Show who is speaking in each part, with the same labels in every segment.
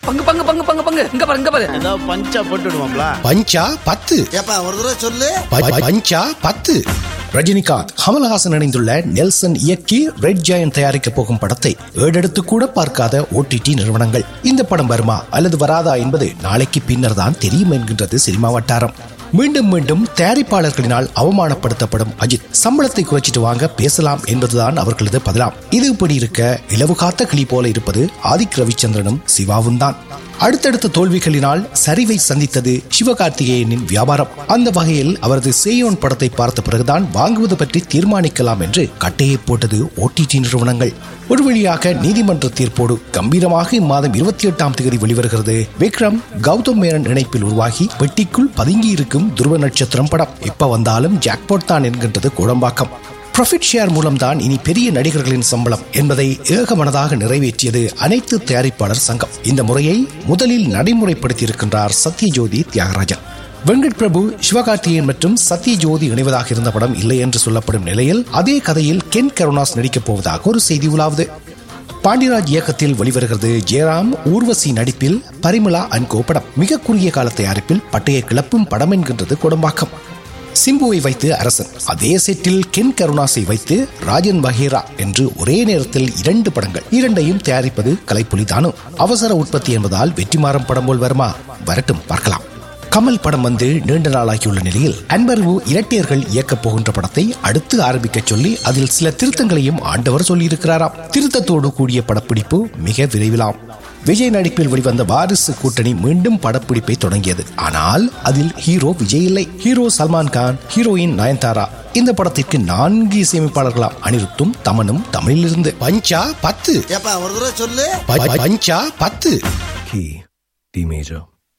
Speaker 1: பங்கு பங்கு பங்கு பங்கு பங்கு இங்க பாரு இங்க பாரு
Speaker 2: ஏதாவது பஞ்சா போட்டு விடுவாப்ல
Speaker 3: பஞ்சா பத்து
Speaker 4: ஏப்பா ஒரு தடவை சொல்லு
Speaker 3: ப- ப- பஞ்சா பத்து ரஜினிகாந்த் கமலஹாசன் இணைந்துள்ள நெல்சன் இயக்கி ரெட் ஜாயன் தயாரிக்க போகும் படத்தை ஏடெடுத்து கூட பார்க்காத ஓடிடி நிறுவனங்கள் இந்த படம் வருமா அல்லது வராதா என்பது நாளைக்கு பின்னர் தான் தெரியும் என்கின்றது சினிமா வட்டாரம் மீண்டும் மீண்டும் தயாரிப்பாளர்களினால் அவமானப்படுத்தப்படும் அஜித் சம்பளத்தை குறைச்சிட்டு வாங்க பேசலாம் என்பதுதான் அவர்களது பதிலாம் இது இப்படி இருக்க இலவு காத்த கிளி போல இருப்பது ஆதிக் ரவிச்சந்திரனும் சிவாவும் தான் அடுத்தடுத்த தோல்விகளினால் சரிவை சந்தித்தது சிவகார்த்திகேயனின் வியாபாரம் அந்த வகையில் அவரது சேயோன் படத்தை பார்த்த பிறகுதான் வாங்குவது பற்றி தீர்மானிக்கலாம் என்று கட்டையை போட்டது ஓடிடி நிறுவனங்கள் ஒரு வழியாக நீதிமன்ற தீர்ப்போடு கம்பீரமாக இம்மாதம் இருபத்தி எட்டாம் தேதி வெளிவருகிறது விக்ரம் கௌதம் மேனன் இணைப்பில் உருவாகி பெட்டிக்குள் பதுங்கி இருக்கும் துருவ நட்சத்திரம் படம் எப்ப வந்தாலும் ஜாக்பாட் தான் என்கின்றது கோடம்பாக்கம் ப்ராஃபிட் ஷேர் மூலம்தான் இனி பெரிய நடிகர்களின் சம்பளம் என்பதை ஏகமனதாக நிறைவேற்றியது அனைத்து தயாரிப்பாளர் சங்கம் இந்த முறையை முதலில் நடைமுறைப்படுத்தியிருக்கின்றார் சத்யஜோதி தியாகராஜன் வெங்கட் பிரபு சிவகார்த்திகேயன் மற்றும் சத்யஜோதி இணைவதாக இருந்த படம் இல்லை என்று சொல்லப்படும் நிலையில் அதே கதையில் கென் கருணாஸ் நடிக்கப் போவதாக ஒரு செய்தி உலாவுது பாண்டியராஜ் இயக்கத்தில் வெளிவருகிறது ஜெயராம் ஊர்வசி நடிப்பில் பரிமளா அன்கோ படம் மிக குறுகிய கால தயாரிப்பில் பட்டையை கிளப்பும் படம் என்கின்றது குடம்பாக்கம் சிம்புவை வைத்து அரசன் அதே செட்டில் கென் கருணாஸை வைத்து ராஜன் பஹேரா என்று ஒரே நேரத்தில் இரண்டு படங்கள் இரண்டையும் தயாரிப்பது கலைப்புலி தானோ அவசர உற்பத்தி என்பதால் வெற்றிமாறம் படம் போல் வருமா வரட்டும் பார்க்கலாம் கமல் படம் வந்து நீண்ட நாளாகியுள்ள நிலையில் அன்பர்வு இரட்டையர்கள் இயக்கப் போகின்ற படத்தை அடுத்து ஆரம்பிக்க சொல்லி அதில் சில திருத்தங்களையும் ஆண்டவர் சொல்லியிருக்கிறாராம் திருத்தத்தோடு கூடிய படப்பிடிப்பு மிக விரைவிலாம் விஜய் நடிப்பில் வெளிவந்த வாரிசு கூட்டணி மீண்டும் படப்பிடிப்பை தொடங்கியது ஆனால் அதில் ஹீரோ விஜய் இல்லை ஹீரோ சல்மான் கான் ஹீரோயின் நயன்தாரா இந்த படத்திற்கு நான்கு இசையமைப்பாளர்களாம் அனிருத்தும் தமனும் தமிழிலிருந்து பஞ்சா பத்து
Speaker 4: ஏப்பா ஒரு தடவை சொல்லு
Speaker 3: ப- ப- பஞ்சா பத்து
Speaker 5: key, D major.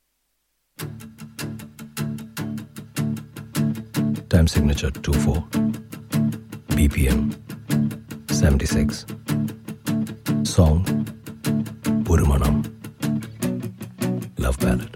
Speaker 5: Time signature 2 4. BPM 76. Song Urumanam. Love ballad.